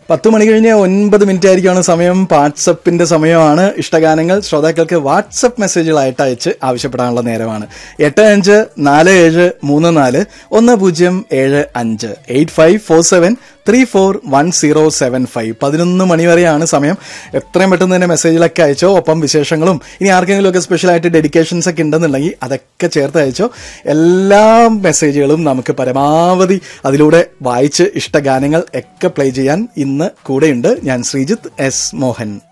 പത്ത് മണി കഴിഞ്ഞ് ഒൻപത് മിനിറ്റ് ആയിരിക്കാണ് സമയം വാട്സപ്പിന്റെ സമയമാണ് ഇഷ്ടഗാനങ്ങൾ ശ്രോതാക്കൾക്ക് വാട്സപ്പ് മെസ്സേജുകളായിട്ട് അയച്ച് ആവശ്യപ്പെടാനുള്ള നേരമാണ് എട്ട് അഞ്ച് നാല് ഏഴ് മൂന്ന് നാല് ഒന്ന് പൂജ്യം ഏഴ് അഞ്ച് eight five four seven three four one zero seven five പതിനൊന്ന് മണി വരെയാണ് സമയം എത്രയും പെട്ടെന്ന് തന്നെ മെസ്സേജിലൊക്കെ അയച്ചോ ഒപ്പം വിശേഷങ്ങളും ഇനി ആർക്കെങ്കിലും ഒക്കെ സ്പെഷ്യലായിട്ട് ഡെഡിക്കേഷൻസ് ഒക്കെ ഉണ്ടെന്നുണ്ടെങ്കിൽ അതൊക്കെ ചേർത്ത് അയച്ചോ എല്ലാ മെസ്സേജുകളും നമുക്ക് പരമാവധി അതിലൂടെ വായിച്ച് ഇഷ്ടഗാനങ്ങൾ ഒക്കെ പ്ലേ ചെയ്യാൻ ഇന്ന് കൂടെയുണ്ട് ഞാൻ ശ്രീജിത്ത് എസ് മോഹൻ